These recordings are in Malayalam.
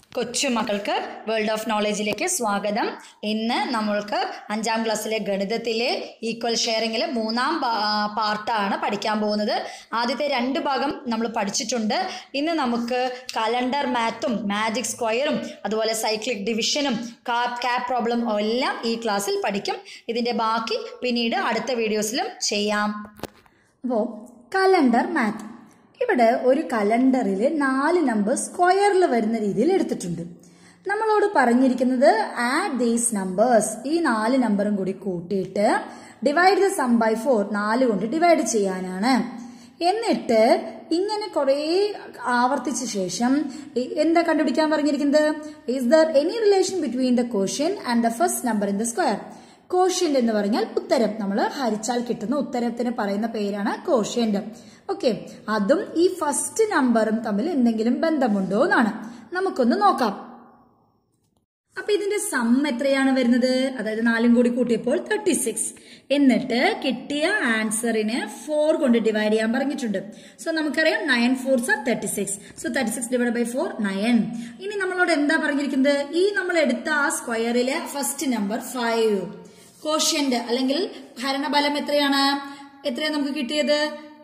കൊച്ചുമക്കൾക്ക് വേൾഡ് ഓഫ് നോളജിലേക്ക് സ്വാഗതം ഇന്ന് നമ്മൾക്ക് അഞ്ചാം ക്ലാസ്സിലെ ഗണിതത്തിലെ ഈക്വൽ ഷെയറിങ്ങിൽ മൂന്നാം പാ- പാർട്ടാണ് പഠിക്കാൻ പോകുന്നത് ആദ്യത്തെ രണ്ട് ഭാഗം നമ്മൾ പഠിച്ചിട്ടുണ്ട് ഇന്ന് നമുക്ക് കലണ്ടർ മാത്തും മാജിക് സ്ക്വയറും അതുപോലെ സൈക്ലിക് ഡിവിഷനും കാപ്പ് ക്യാപ് പ്രോബ്ലം എല്ലാം ഈ ക്ലാസ്സിൽ പഠിക്കും ഇതിൻ്റെ ബാക്കി പിന്നീട് അടുത്ത വീഡിയോസിലും ചെയ്യാം അപ്പോൾ കലണ്ടർ മാത്ത് ഇവിടെ ഒരു കലണ്ടറിൽ നാല് നമ്പർ സ്ക്വയറിൽ വരുന്ന രീതിയിൽ എടുത്തിട്ടുണ്ട് നമ്മളോട് പറഞ്ഞിരിക്കുന്നത് ആഡ് ദീസ് നമ്പേഴ്സ് ഈ നാല് നമ്പറും കൂടി കൂട്ടിയിട്ട് divide the sum by four നാല് കൊണ്ട് ഡിവൈഡ് ചെയ്യാനാണ് എന്നിട്ട് ഇങ്ങനെ കുറേ ആവർത്തിച്ച ശേഷം ഇ- എന്താ കണ്ടുപിടിക്കാൻ പറഞ്ഞിരിക്കുന്നത് is there any relation between the question and the first number in the square quotient എന്ന് പറഞ്ഞാൽ ഉത്തരം നമ്മൾ ഹരിച്ചാൽ കിട്ടുന്ന ഉത്തരത്തിന് പറയുന്ന പേരാണ് കോഷ്യന്റ് ഓക്കെ അതും ഈ ഫസ്റ്റ് നമ്പറും തമ്മിൽ എന്തെങ്കിലും ബന്ധമുണ്ടോ എന്നാണ് നമുക്കൊന്ന് നോക്കാം അപ്പൊ ഇതിന്റെ സം എത്രയാണ് വരുന്നത് അതായത് നാലും കൂടി കൂട്ടിയപ്പോൾ തേർട്ടി സിക്സ് എന്നിട്ട് കിട്ടിയ ആൻസറിനെ ഫോർ കൊണ്ട് ഡിവൈഡ് ചെയ്യാൻ പറഞ്ഞിട്ടുണ്ട് സോ നമുക്കറിയാം nine fours are thirty six so thirty six divide by four nine ഇനി നമ്മളോട് എന്താ പറഞ്ഞിരിക്കുന്നത് ഈ നമ്മൾ എടുത്ത ആ സ്ക്വയറിലെ ഫസ്റ്റ് നമ്പർ ഫൈവ് കോഷ്യന്റ് അല്ലെങ്കിൽ ഹരണബലം എത്രയാണ് എത്രയാണ് നമുക്ക് കിട്ടിയത്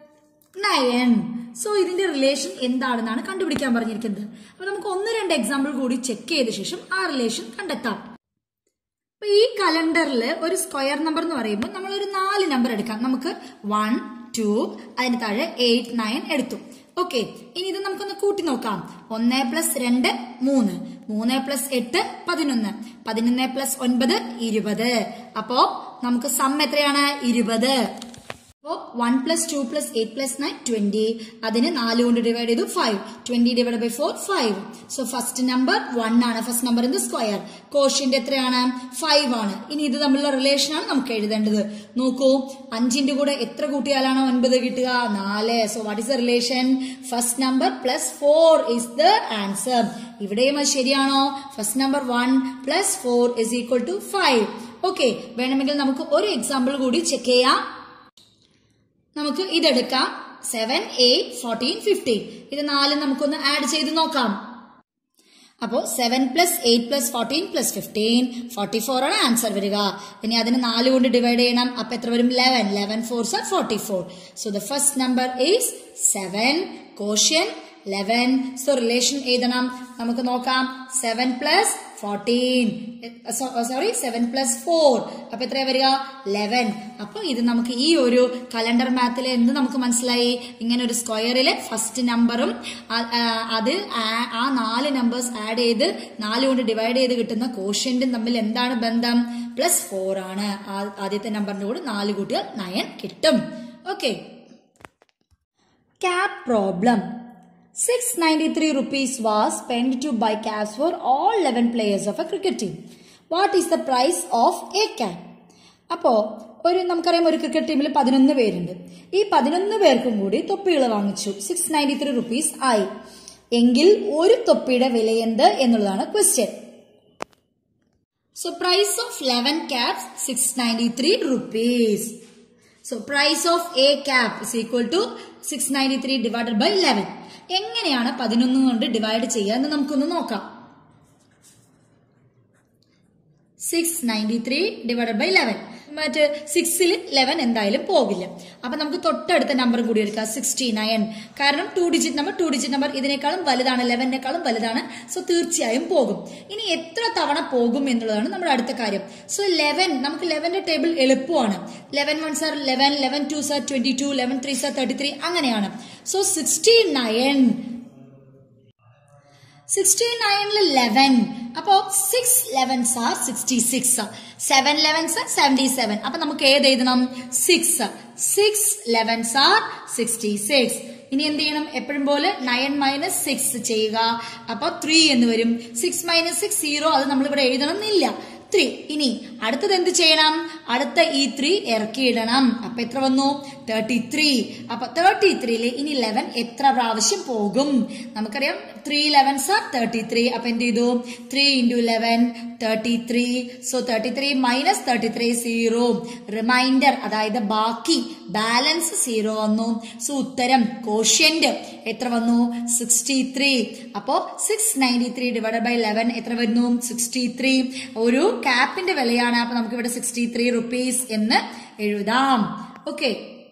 നയൻ സോ ഇതിന്റെ റിലേഷൻ എന്താണെന്നാണ് കണ്ടുപിടിക്കാൻ പറഞ്ഞിരിക്കുന്നത് അപ്പൊ നമുക്ക് ഒന്ന് രണ്ട് എക്സാമ്പിൾ കൂടി ചെക്ക് ചെയ്ത ശേഷം ആ റിലേഷൻ കണ്ടെത്താം അപ്പൊ ഈ കലണ്ടറിൽ ഒരു സ്ക്വയർ നമ്പർ എന്ന് പറയുമ്പോൾ നമ്മൾ ഒരു നാല് നമ്പർ എടുക്കാം നമുക്ക് വൺ ടു അതിന് താഴെ എയ്റ്റ് നയൻ എടുത്തു ഓക്കെ ഇനി ഇത് നമുക്കൊന്ന് കൂട്ടി നോക്കാം ഒന്ന് പ്ലസ് രണ്ട് മൂന്ന് മൂന്ന് പ്ലസ് എട്ട് പതിനൊന്ന് പതിനൊന്ന് പ്ലസ് ഒൻപത് ഇരുപത് അപ്പോ നമുക്ക് സം എത്രയാണ് ഇരുപത് അപ്പോ one plus two plus eight plus nine twenty അതിന് നാല് കൊണ്ട് ഡിവൈഡ് ചെയ്തു five twenty divide by four five so first number one ആണ് first number in the square quotient എത്രയാണ് ഫൈവ് ആണ് ഇനി ഇത് തമ്മിലുള്ള റിലേഷൻ ആണ് നമുക്ക് എഴുതേണ്ടത് നോക്കൂ അഞ്ചിന്റെ കൂടെ എത്ര കൂട്ടിയാലാണ് ഒൻപത് കിട്ടുക നാല് so what is the relation first number plus four is the answer ഇവിടെയും അത് ശരിയാണോ first number one plus four is equal to five okay വേണമെങ്കിൽ നമുക്ക് ഒരു എക്സാമ്പിൾ കൂടി ചെക്ക് ചെയ്യാം നമുക്ക് ഇതെടുക്കാം സെവൻ എയ്റ്റ് ഫോർട്ടീൻ ഫിഫ്റ്റീൻ ഇത് നാലും നമുക്കൊന്ന് ആഡ് ചെയ്ത് നോക്കാം അപ്പോ seven plus eight plus fourteen plus fifteen forty four ആണ് ആൻസർ വരിക ഇനി അതിന് നാല് കൊണ്ട് ഡിവൈഡ് ചെയ്യണം അപ്പൊ എത്ര വരും eleven eleven fours are forty four so the first number is seven quotient eleven so relation എഴുതണം നമുക്ക് നോക്കാം seven plus fourteen sorry seven plus four അപ്പൊ എത്രയാ വരിക ലെവൻ അപ്പൊ ഇത് നമുക്ക് ഈ ഒരു കലണ്ടർ മാത്തിൽ എന്ത് നമുക്ക് മനസ്സിലായി ഇങ്ങനെ ഒരു സ്ക്വയറിലെ ഫസ്റ്റ് നമ്പറും അത് ആ- ആ നാല് നമ്പേഴ്സ് ആഡ് ചെയ്ത് നാല് കൊണ്ട് ഡിവൈഡ് ചെയ്ത് കിട്ടുന്ന കോഷ്യന്റും തമ്മിൽ എന്താണ് ബന്ധം പ്ലസ് ഫോർ ആണ് ആ- ആദ്യത്തെ നമ്പറിന്റെ കൂടെ നാല് കൂട്ടിയാൽ നയൻ കിട്ടും okay cap problem 693 rupees was spent to buy caps for all 11 players of a cricket team what is the price of a cap അപ്പോ ഒരു നമുക്കറിയാം ഒരു ക്രിക്കറ്റ് ടീമിൽ പതിനൊന്ന് പേരുണ്ട് ഈ പതിനൊന്ന് പേർക്കും കൂടി തൊപ്പികൾ വാങ്ങിച്ചു സിക്സ് നയൻറ്റി ത്രീ റുപ്പീസ് ആയി എങ്കിൽ ഒരു തൊപ്പിയുടെ വില എന്ത് എന്നുള്ളതാണ് question So price of 11 caps 693 rupees. So price of a cap is equal to 693 divided by 11. എങ്ങനെയാണ് പതിനൊന്ന് കൊണ്ട് ഡിവൈഡ് ചെയ്യുക എന്ന് നമുക്കൊന്ന് നോക്കാം six ninety three divided by eleven മറ്റ് സിക്സിൽ ലെവൻ എന്തായാലും പോകില്ല അപ്പൊ നമുക്ക് തൊട്ടടുത്ത നമ്പർ കൂടി എടുക്കാം സിക്സ്റ്റി നയൻ കാരണം two digit number two digit number ഇതിനേക്കാളും വലുതാണ് ലെവനേക്കാളും വലുതാണ് സോ തീർച്ചയായും പോകും ഇനി എത്ര തവണ പോകും എന്നുള്ളതാണ് നമ്മുടെ അടുത്ത കാര്യം സോ ലെവൻ നമുക്ക് ലെവന്റെ ടേബിൾ എളുപ്പമാണ് eleven one are eleven eleven two are twenty two eleven three are thirty three അങ്ങനെയാണ് സോ സിക്സ്റ്റി നയൻ സിക്സ്റ്റി നയനിൽ ലെവൻ അപ്പോ six elevens are sixty six seven elevens seventy seven അപ്പൊ നമുക്ക് ഏത് എഴുതണം six six elevens are sixty six ഇനി എന്ത് ചെയ്യണം എപ്പോഴും പോലെ നയൻ മൈനസ് സിക്സ് ചെയ്യുക അപ്പൊ ത്രീ എന്ന് വരും സിക്സ് മൈനസ് സിക്സ് സീറോ അത് നമ്മൾ ഇവിടെ എഴുതണം എന്നില്ല ത്രീ ഇനി അടുത്തത് എന്ത് ചെയ്യണം അടുത്ത ഈ ത്രീ ഇറക്കിയിടണം അപ്പൊ എത്ര വന്നു തേർട്ടി ത്രീ അപ്പൊ തേർട്ടി ത്രീയില് ഇനി ലെവൻ എത്ര പ്രാവശ്യം പോകും നമുക്കറിയാം three elevens are thirty three അപ്പൊ എന്ത് ചെയ്തു three into eleven thirty three so thirty three minus thirty three zero remainder അതായത് ബാക്കി ബാലൻസ് സീറോ വന്നു സോ ഉത്തരം കോഷ്യന്റ് എത്ര വന്നു സിക്സ്റ്റി ത്രീ അപ്പോ six ninety three divide by eleven എത്ര വരുന്നു സിക്സ്റ്റി ത്രീ ഒരു ക്യാപ്പിന്റെ വിലയാണ് അപ്പൊ നമുക്ക് ഇവിടെ സിക്സ്റ്റി ത്രീ റുപ്പീസ് എന്ന് എഴുതാം ഓക്കെ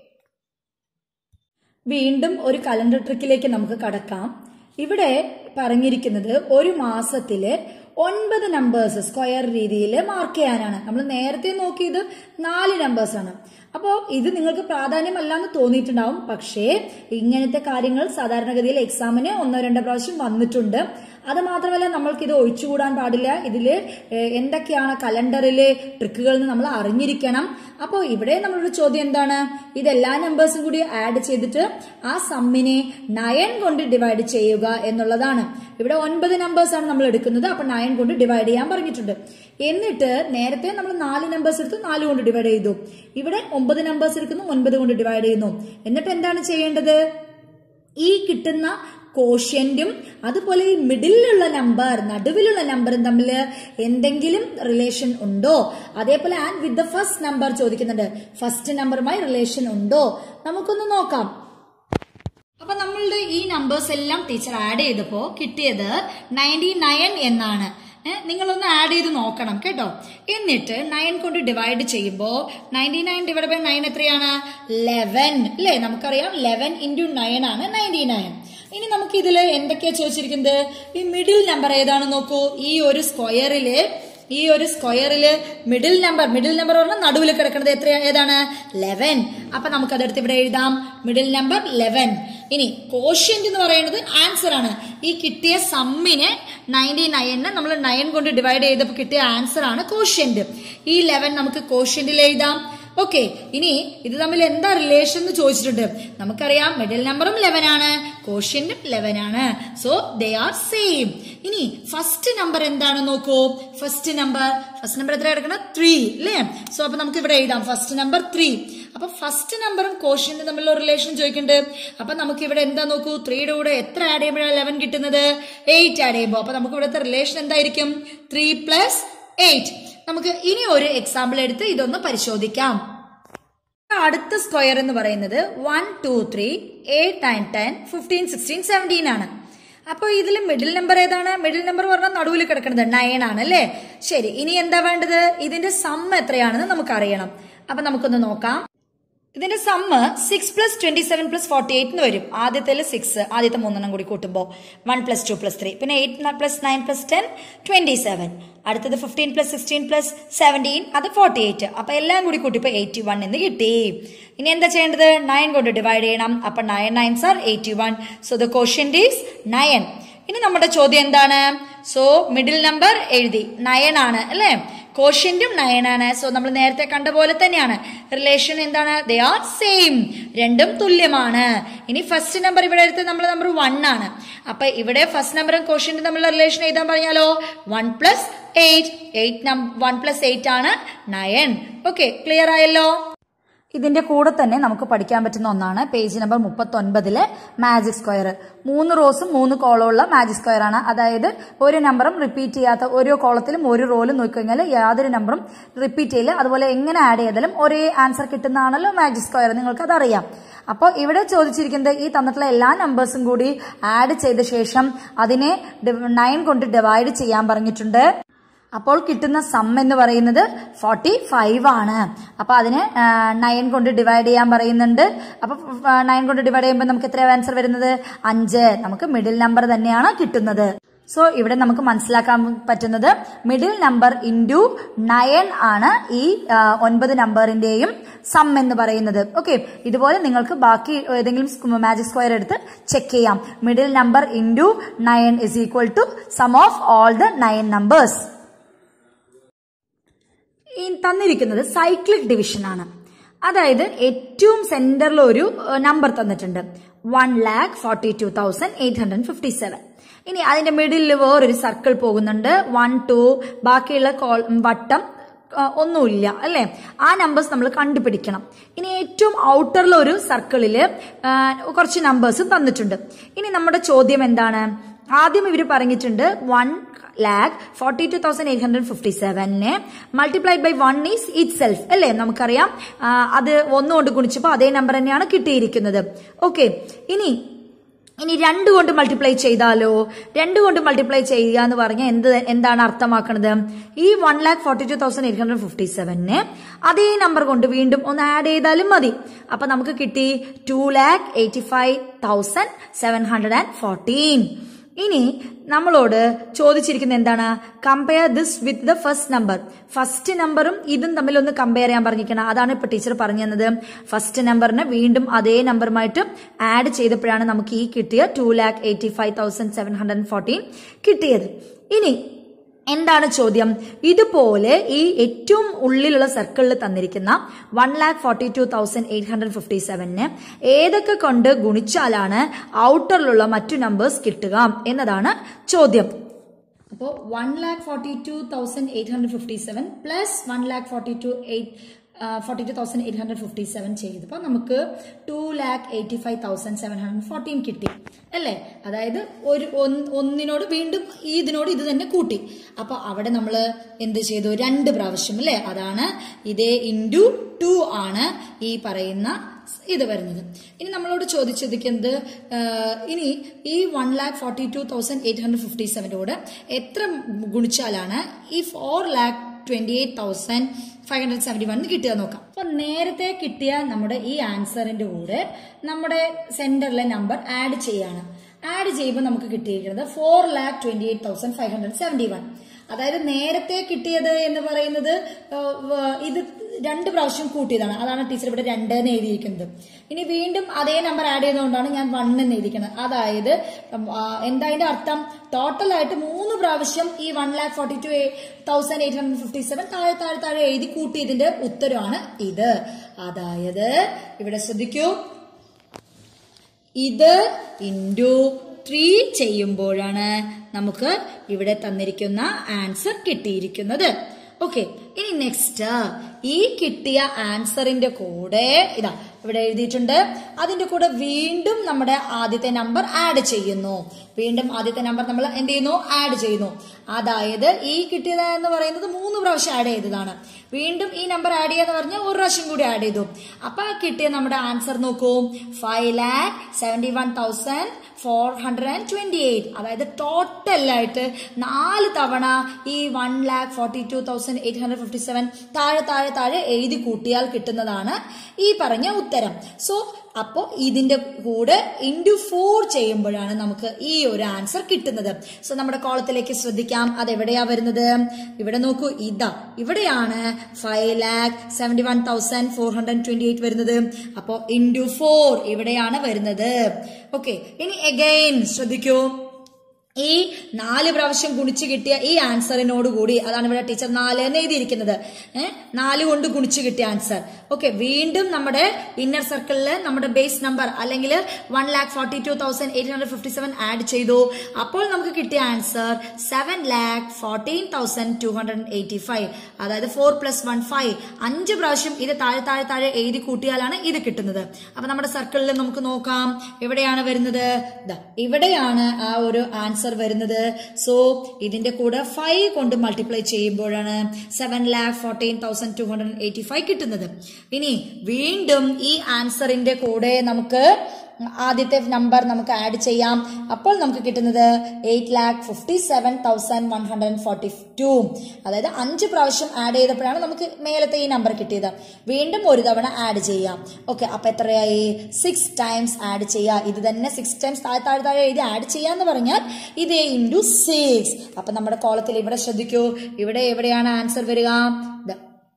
വീണ്ടും ഒരു കലണ്ടർ ട്രിക്കിലേക്ക് നമുക്ക് കടക്കാം ഇവിടെ പറഞ്ഞിരിക്കുന്നത് ഒരു മാസത്തില് ഒൻപത് നമ്പേഴ്സ് സ്ക്വയർ രീതിയിൽ മാർക്ക് ചെയ്യാനാണ് നമ്മൾ നേരത്തെ നോക്കിയത് നാല് നമ്പേഴ്സ് ആണ് അപ്പോൾ ഇത് നിങ്ങൾക്ക് പ്രാധാന്യമല്ല എന്ന് തോന്നിയിട്ടുണ്ടാവും പക്ഷേ ഇങ്ങനത്തെ കാര്യങ്ങൾ സാധാരണഗതിയിൽ എക്സാമിന് ഒന്നോ രണ്ടോ പ്രാവശ്യം വന്നിട്ടുണ്ട് അത് മാത്രമല്ല നമ്മൾക്ക് ഇത് ഒഴിച്ചുകൂടാൻ പാടില്ല ഇതിൽ എന്തൊക്കെയാണ് കലണ്ടറിലെ ട്രിക്കുകൾ എന്ന് നമ്മൾ അറിഞ്ഞിരിക്കണം അപ്പോൾ ഇവിടെ നമ്മളൊരു ചോദ്യം എന്താണ് ഇതെല്ലാ നമ്പേഴ്സും കൂടി ആഡ് ചെയ്തിട്ട് ആ സമ്മിനെ നയൻ കൊണ്ട് ഡിവൈഡ് ചെയ്യുക എന്നുള്ളതാണ് ഇവിടെ ഒൻപത് നമ്പേഴ്സ് ആണ് നമ്മൾ എടുക്കുന്നത് അപ്പൊ നയൻ കൊണ്ട് ഡിവൈഡ് ചെയ്യാൻ പറഞ്ഞിട്ടുണ്ട് എന്നിട്ട് നേരത്തെ നമ്മൾ നാല് നമ്പേഴ്സ് എടുത്ത് നാല് കൊണ്ട് ഡിവൈഡ് ചെയ്തു ഇവിടെ ഒമ്പത് നമ്പേഴ്സ് എടുക്കുന്നു ഒൻപത് കൊണ്ട് ഡിവൈഡ് ചെയ്യുന്നു എന്നിട്ട് എന്താണ് ചെയ്യേണ്ടത് ഈ കിട്ടുന്ന കോഷ്യന്റും അതുപോലെ ഈ മിഡിലുള്ള നമ്പർ നടുവിലുള്ള നമ്പറും തമ്മിൽ എന്തെങ്കിലും റിലേഷൻ ഉണ്ടോ അതേപോലെ and with the first number ചോദിക്കുന്നുണ്ട് ഫസ്റ്റ് നമ്പറുമായി റിലേഷൻ ഉണ്ടോ നമുക്കൊന്ന് നോക്കാം അപ്പൊ നമ്മളുടെ ഈ നമ്പേഴ്സ് എല്ലാം ടീച്ചർ ആഡ് ചെയ്തപ്പോ കിട്ടിയത് നയൻറ്റി നയൻ എന്നാണ് ഏ, നിങ്ങളൊന്ന് ആഡ് ചെയ്ത് നോക്കണം കേട്ടോ എന്നിട്ട് നയൻ കൊണ്ട് ഡിവൈഡ് ചെയ്യുമ്പോൾ ninety nine divide by nine എത്രയാണ് ലെവൻ അല്ലേ നമുക്കറിയാം ലെവൻ ഇൻറ്റു നയൻ ആണ് നയൻറ്റി നയൻ ഇനി നമുക്ക് ഇതിൽ എന്തൊക്കെയാ ചോദിച്ചിരിക്കുന്നത് ഈ മിഡിൽ നമ്പർ ഏതാണെന്ന് നോക്കൂ ഈ ഒരു സ്ക്വയറില് ഈ ഒരു സ്ക്വയറില് മിഡിൽ നമ്പർ മിഡിൽ നമ്പർ പറഞ്ഞാൽ നടുവിൽ കിടക്കുന്നത് എത്ര ഏതാണ് ലെവൻ അപ്പൊ നമുക്ക് അതെടുത്ത് ഇവിടെ എഴുതാം മിഡിൽ നമ്പർ ലെവൻ ഇനി കോഷ്യന്റ് എന്ന് പറയുന്നത് ആൻസർ ആണ് ഈ കിട്ടിയ സമ്മിനെ നയൻറ്റി നയനെ നമ്മൾ നയൻ കൊണ്ട് ഡിവൈഡ് ചെയ്തപ്പോൾ കിട്ടിയ ആൻസർ ആണ് കോഷ്യന്റ് ഈ ലെവൻ നമുക്ക് കോഷ്യന്റിൽ എഴുതാം ഓക്കെ ഇനി ഇത് തമ്മിൽ എന്താ റിലേഷൻ എന്ന് ചോദിച്ചിട്ടുണ്ട് നമുക്കറിയാം മിഡിൽ നമ്പറും ലെവൻ ആണ് കോഷ്യന്റും ലെവൻ ആണ് സോ ദേ ആർ സെയിം ഇനി ഫസ്റ്റ് നമ്പർ എന്താണ് നോക്കൂ ഫസ്റ്റ് നമ്പർ ഫസ്റ്റ് നമ്പർ എത്ര കിടക്കണം ത്രീ അല്ലേ സോ അപ്പൊ നമുക്ക് ഇവിടെ എഴുതാം ഫസ്റ്റ് നമ്പർ ത്രീ അപ്പൊ ഫസ്റ്റ് നമ്പറും കോഷ്യന്റും തമ്മിലുള്ള റിലേഷൻ ചോദിക്കുന്നുണ്ട് അപ്പൊ നമുക്ക് ഇവിടെ എന്താ നോക്കൂ ത്രീയുടെ കൂടെ എത്ര ആഡ് ചെയ്യുമ്പോഴാണ് ലെവൻ കിട്ടുന്നത് എയ്റ്റ് ആഡ് ചെയ്യുമ്പോൾ അപ്പൊ നമുക്ക് ഇവിടുത്തെ റിലേഷൻ എന്തായിരിക്കും ത്രീ പ്ലസ് എയ്റ്റ് നമുക്ക് ഇനി ഒരു എക്സാമ്പിൾ എടുത്ത് ഇതൊന്ന് പരിശോധിക്കാം അടുത്ത സ്ക്വയർ എന്ന് പറയുന്നത് one two three eight nine ten fifteen sixteen seventeen ആണ് അപ്പോൾ ഇതിൽ മിഡിൽ നമ്പർ ഏതാണ് മിഡിൽ നമ്പർ പറഞ്ഞാൽ നടുവിൽ കിടക്കുന്നത് നയൻ ആണ് അല്ലേ ശരി ഇനി എന്താ വേണ്ടത് ഇതിന്റെ സം എത്രയാണെന്ന് നമുക്ക് അറിയണം അപ്പൊ നമുക്കൊന്ന് നോക്കാം ഇതിന്റെ sum six plus twenty seven plus forty eight എന്ന് വരും ആദ്യത്തിൽ സിക്സ് ആദ്യത്തെ മൂന്നെണ്ണം കൂടി കൂട്ടുമ്പോൾ one plus two plus three പിന്നെ eight plus nine plus ten twenty seven അടുത്തത് fifteen plus sixteen plus seventeen അത് ഫോർട്ടി എയ്റ്റ് അപ്പൊ എല്ലാം കൂടി കൂട്ടിയപ്പോൾ എയ്റ്റി വൺ എന്ന് കിട്ടി ഇനി എന്താ ചെയ്യേണ്ടത് നയൻ കൊണ്ട് ഡിവൈഡ് ചെയ്യണം അപ്പൊ nine nines are eighty one so the question is nine ഇനി നമ്മുടെ ചോദ്യം എന്താണ് സോ മിഡിൽ നമ്പർ എഴുതി നയൻ ആണ് അല്ലേ കോഷ്യന്റും നയൻ ആണ് സോ നമ്മൾ നേരത്തെ കണ്ട പോലെ തന്നെയാണ് റിലേഷൻ എന്താണ് ദേ ആർ സെയിം രണ്ടും തുല്യമാണ് ഇനി ഫസ്റ്റ് നമ്പർ ഇവിടെ എടുത്ത് നമ്മൾ നമ്പർ വൺ ആണ് അപ്പൊ ഇവിടെ ഫസ്റ്റ് നമ്പറും കോഷ്യന്റും തമ്മിലുള്ള റിലേഷൻ എഴുതാൻ പറഞ്ഞാലോ one plus eight eight one plus eight ആണ് നയൻ ഓക്കെ ക്ലിയർ ആയല്ലോ ഇതിന്റെ കൂടെ തന്നെ നമുക്ക് പഠിക്കാൻ പറ്റുന്ന ഒന്നാണ് പേജ് നമ്പർ മുപ്പത്തി ഒൻപതിലെ മാജിക് സ്ക്വയർ മൂന്ന് റോസും മൂന്ന് കോളവും ഉള്ള മാജിക് സ്ക്വയർ ആണ് അതായത് ഒരു നമ്പറും റിപ്പീറ്റ് ചെയ്യാത്ത ഓരോ കോളത്തിലും ഒരു റോലും നോക്കിക്കഴിഞ്ഞാൽ യാതൊരു നമ്പറും റിപ്പീറ്റ് ചെയ്യില്ല അതുപോലെ എങ്ങനെ ആഡ് ചെയ്താലും ഒരേ ആൻസർ കിട്ടുന്നതാണല്ലോ മാജിക് സ്ക്വയർ നിങ്ങൾക്ക് അതറിയാം അപ്പോൾ ഇവിടെ ചോദിച്ചിരിക്കുന്നത് ഈ തന്നിട്ടുള്ള എല്ലാ നമ്പേഴ്സും കൂടി ആഡ് ചെയ്ത ശേഷം അതിനെ നയൻ കൊണ്ട് ഡിവൈഡ് ചെയ്യാൻ പറഞ്ഞിട്ടുണ്ട് അപ്പോൾ കിട്ടുന്ന സം എന്ന് പറയുന്നത് ഫോർട്ടി ഫൈവ് ആണ് അപ്പൊ അതിന് നയൻ കൊണ്ട് ഡിവൈഡ് ചെയ്യാൻ പറയുന്നുണ്ട് അപ്പൊ നയൻ കൊണ്ട് ഡിവൈഡ് ചെയ്യുമ്പോൾ നമുക്ക് എത്ര ആൻസർ വരുന്നത് അഞ്ച് നമുക്ക് മിഡിൽ നമ്പർ തന്നെയാണ് കിട്ടുന്നത് സോ ഇവിടെ നമുക്ക് മനസ്സിലാക്കാൻ പറ്റുന്നത് മിഡിൽ നമ്പർ ഇൻറ്റു നയൻ ആണ് ഈ ആ, ഒൻപത് നമ്പറിന്റെയും സം എന്ന് പറയുന്നത് ഓക്കെ ഇതുപോലെ നിങ്ങൾക്ക് ബാക്കി ഏതെങ്കിലും മാജിക് സ്ക്വയർ എടുത്ത് ചെക്ക് ചെയ്യാം middle number into nine is equal to sum of all the nine numbers ഈ തന്നിരിക്കുന്നത് സൈക്ലിക് ഡിവിഷൻ ആണ് അതായത് ഏറ്റവും സെന്ററിൽ ഒരു നമ്പർ തന്നിട്ടുണ്ട് one lakh forty two thousand eight hundred fifty seven ഇനി അതിന്റെ മിഡിലിൽ വേറൊരു സർക്കിൾ പോകുന്നുണ്ട് വൺ ടു ബാക്കിയുള്ള കോൾ വട്ടം ആ, ഒന്നുമില്ല അല്ലേ ആ നമ്പേഴ്സ് നമ്മൾ കണ്ടുപിടിക്കണം ഇനി ഏറ്റവും ഔട്ടറിൽ ഒരു സർക്കിളിൽ കുറച്ച് നമ്പേഴ്സും തന്നിട്ടുണ്ട് ഇനി നമ്മുടെ ചോദ്യം എന്താണ് ആദ്യം ഇവർ പറഞ്ഞിട്ടുണ്ട് one lakh forty two thousand eight hundred fifty സെവനെ multiplied by one is itself അല്ലേ നമുക്കറിയാം ആ, അത് ഒന്നുകൊണ്ട് ഗുണിച്ചപ്പോൾ അതേ നമ്പർ തന്നെയാണ് കിട്ടിയിരിക്കുന്നത് ഓക്കെ ഇനി ഇനി രണ്ട് കൊണ്ട് മൾട്ടിപ്ലൈ ചെയ്താലോ രണ്ട് കൊണ്ട് മൾട്ടിപ്ലൈ ചെയ്യുക എന്ന് പറഞ്ഞാൽ എന്ത് എന്താണ് അർത്ഥമാക്കുന്നത് ഈ one lakh forty two thousand eight hundred fifty സെവനെ അതേ നമ്പർ കൊണ്ട് വീണ്ടും ഒന്ന് ആഡ് ചെയ്താലും മതി അപ്പൊ നമുക്ക് കിട്ടി two lakh eighty five thousand seven hundred and fourteen ഇനി നമ്മളോട് ചോദിച്ചിരിക്കുന്നത് എന്താണ് compare this with the first number first നമ്പറും ഇതും തമ്മിൽ ഒന്ന് കമ്പയർ ചെയ്യാൻ പറഞ്ഞിരിക്കണം അതാണ് ഇപ്പൊ ടീച്ചർ പറഞ്ഞു തന്നത് ഫസ്റ്റ് നമ്പറിനെ വീണ്ടും അതേ നമ്പറുമായിട്ട് ആഡ് ചെയ്തപ്പോഴാണ് നമുക്ക് ഈ കിട്ടിയ two lakh eighty five thousand seven hundred fourteen കിട്ടിയത് ഇനി എന്താണ് ചോദ്യം ഇതുപോലെ ഈ ഏറ്റവും ഉള്ളിലുള്ള സർക്കിളിൽ തന്നിരിക്കുന്ന one lakh forty two thousand eight hundred fifty സെവനെ ഏതൊക്കെ കൊണ്ട് ഗുണിച്ചാലാണ് ഔട്ടറിലുള്ള മറ്റു നമ്പേഴ്സ് കിട്ടുക എന്നതാണ് ചോദ്യം അപ്പോൾ one lakh forty two thousand eight hundred fifty seven plus one lakh forty two eight forty two thousand eight hundred fifty seven ചെയ്തപ്പോൾ നമുക്ക് two lakh eighty five thousand seven hundred fourteen കിട്ടി അല്ലേ അതായത് ഒരു ഒന്ന് ഒന്നിനോട് വീണ്ടും ഈ ഇതിനോട് ഇത് തന്നെ കൂട്ടി അപ്പോൾ അവിടെ നമ്മൾ എന്ത് ചെയ്തു രണ്ട് പ്രാവശ്യം അല്ലേ അതാണ് ഇതേ ഇൻറ്റു ടു ആണ് ഈ പറയുന്ന ഇത് വരുന്നത് ഇനി നമ്മളോട് ചോദിച്ചിരിക്കുന്നത് ആഹ്, ഇനി ഈ one lakh forty two thousand eight hundred fifty സെവൻ്റെ കൂടെ എത്ര ഗുണിച്ചാലാണ് ഈ four lakh twenty eight thousand five hundred seventy one കിട്ടുക നോക്കാം അപ്പൊ നേരത്തെ കിട്ടിയ നമ്മുടെ ഈ ആൻസറിന്റെ കൂടെ നമ്മുടെ സെന്ററിലെ നമ്പർ ആഡ് ചെയ്യാണ് ആഡ് ചെയ്യുമ്പോൾ നമുക്ക് കിട്ടിയിരിക്കുന്നത് four lakh twenty eight thousand five hundred seventy one അതായത് നേരത്തെ കിട്ടിയത് എന്ന് പറയുന്നത് ആ, വ- ഇത് രണ്ട് പ്രാവശ്യം കൂട്ടിയതാണ് അതാണ് ടീച്ചർ ഇവിടെ രണ്ട് എന്ന് എഴുതിയിരിക്കുന്നത് ഇനി വീണ്ടും അതേ നമ്പർ ആഡ് ചെയ്തുകൊണ്ടാണ് ഞാൻ വൺ എന്ന് എഴുതിക്കുന്നത് അതായത് ഉം, ആ, എന്താ അതിന്റെ അർത്ഥം ടോട്ടലായിട്ട് മൂന്ന് പ്രാവശ്യം ഈ one lakh forty two thousand eight hundred fifty seven താഴെ താഴെ താഴെ എഴുതി കൂട്ടിയതിന്റെ ഉത്തരവാണ് ഇത് അതായത് ഇവിടെ ശ്രദ്ധിക്കൂ ഇത് ഇൻറ്റു ത്രീ ചെയ്യുമ്പോഴാണ് നമുക്ക് ഇവിടെ തന്നിരിക്കുന്ന ആൻസർ കിട്ടിയിരിക്കുന്നത് ഓക്കെ ഇനി നെക്സ്റ്റ് ഈ കിട്ടിയ ആൻസറിന്റെ കൂടെ ഇതാ ഇവിടെ എഴുതിയിട്ടുണ്ട് അതിന്റെ കൂടെ വീണ്ടും നമ്മുടെ ആദ്യത്തെ നമ്പർ ആഡ് ചെയ്യുന്നു വീണ്ടും ആദ്യത്തെ നമ്പർ നമ്മൾ എന്ത് ചെയ്യുന്നു ആഡ് ചെയ്യുന്നു അതായത് ഈ കിട്ടിയത് എന്ന് പറയുന്നത് മൂന്ന് പ്രാവശ്യം ആഡ് ചെയ്തതാണ് വീണ്ടും ഈ നമ്പർ ആഡ് ചെയ്യാന്ന് പറഞ്ഞാൽ ഒരു പ്രാവശ്യം കൂടി ആഡ് ചെയ്തു അപ്പൊ ആ കിട്ടിയ നമ്മുടെ ആൻസർ നോക്കൂ five lakh seventy one thousand four hundred and twenty eight അതായത് ടോട്ടലായിട്ട് നാല് തവണ ഈ one lakh forty two thousand eight hundred fifty seven താഴെ താഴെ താഴെ എഴുതി കൂട്ടിയാൽ കിട്ടുന്നതാണ് ഈ പറഞ്ഞ ഉത്തരം സോ അപ്പോൾ ഇതിന്റെ കൂടെ ഇൻറ്റു ഫോർ ചെയ്യുമ്പോഴാണ് നമുക്ക് ഈ ഒരു ആൻസർ കിട്ടുന്നത് സോ നമ്മുടെ കോളത്തിലേക്ക് ശ്രദ്ധിക്കാം അത് എവിടെയാ വരുന്നത് ഇവിടെ നോക്കൂ ഇതാ ഇവിടെയാണ് five lakh seventy one thousand four hundred twenty eight വരുന്നത് അപ്പോൾ ഇൻറ്റു ഫോർ ഇവിടെയാണ് വരുന്നത് ഓക്കെ ഇനി എഗൈൻ ശ്രദ്ധിക്കൂ ഈ നാല് പ്രാവശ്യം ഗുണിച്ച് കിട്ടിയ ഈ ആൻസറിനോട് കൂടി അതാണ് ഇവിടെ ടീച്ചർ നാല് എന്ന് എഴുതിയിരിക്കുന്നത് ഏഹ് നാല് കൊണ്ട് ഗുണിച്ച് കിട്ടിയ ആൻസർ ഓക്കെ വീണ്ടും നമ്മുടെ ഇന്നർ സർക്കിളിൽ നമ്മുടെ ബേസ് നമ്പർ അല്ലെങ്കിൽ one lakh forty two thousand eight hundred fifty seven add ചെയ്തു അപ്പോൾ നമുക്ക് കിട്ടിയ answer seven lakh fourteen thousand two hundred eighty five അതായത് ഫോർ പ്ലസ് വൺ ഫൈവ് അഞ്ച് പ്രാവശ്യം ഇത് താഴെ താഴെ താഴെ എഴുതി കൂട്ടിയാലാണ് ഇത് കിട്ടുന്നത് അപ്പൊ നമ്മുടെ സർക്കിളിൽ നമുക്ക് നോക്കാം എവിടെയാണ് വരുന്നത് ദാ ഇവിടെയാണ് ആ ഒരു ആൻസർ വരുന്നത് സോ ഇതിന്റെ കൂടെ ഫൈവ് കൊണ്ട് മൾട്ടിപ്ലൈ ചെയ്യുമ്പോഴാണ് seven lakh fourteen thousand two hundred eighty five കിട്ടുന്നത് ഇനി വീണ്ടും ഈ ആൻസറിന്റെ കൂടെ നമുക്ക് ആദ്യത്തെ നമ്പർ നമുക്ക് ആഡ് ചെയ്യാം അപ്പോൾ നമുക്ക് കിട്ടുന്നത് eight lakh fifty seven thousand one hundred forty two അതായത് അഞ്ച് പ്രാവശ്യം ആഡ് ചെയ്തപ്പോഴാണ് നമുക്ക് മേലത്തെ ഈ നമ്പർ കിട്ടിയത് വീണ്ടും ഒരു തവണ ആഡ് ചെയ്യാം ഓക്കെ അപ്പൊ എത്രയായി സിക്സ് ടൈംസ് ആഡ് ചെയ്യുക ഇത് തന്നെ സിക്സ് ടൈംസ് താഴെ താഴെ താഴെ എഴുതി ആഡ് ചെയ്യാന്ന് പറഞ്ഞാൽ ഇതേ ഇൻറ്റു സിക്സ് അപ്പൊ നമ്മുടെ കോളത്തിൽ ഇവിടെ ശ്രദ്ധിക്കൂ ഇവിടെ എവിടെയാണ് ആൻസർ വരിക ദാ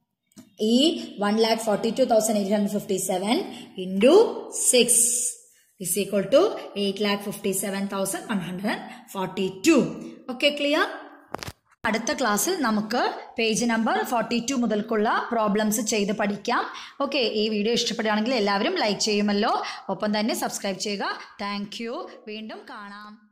ഈ one lakh forty two thousand eight hundred fifty seven into six is equal to eight lakh fifty seven thousand one hundred forty two okay clear അടുത്ത ക്ലാസ്സിൽ നമുക്ക് പേജ് നമ്പർ ഫോർട്ടി ടു മുതൽക്കുള്ള പ്രോബ്ലംസ് ചെയ്ത് പഠിക്കാം ഓക്കെ ഈ വീഡിയോ ഇഷ്ടപ്പെടുകയാണെങ്കിൽ എല്ലാവരും ലൈക്ക് ചെയ്യുമല്ലോ ഒപ്പം തന്നെ സബ്സ്ക്രൈബ് ചെയ്യുക താങ്ക് വീണ്ടും കാണാം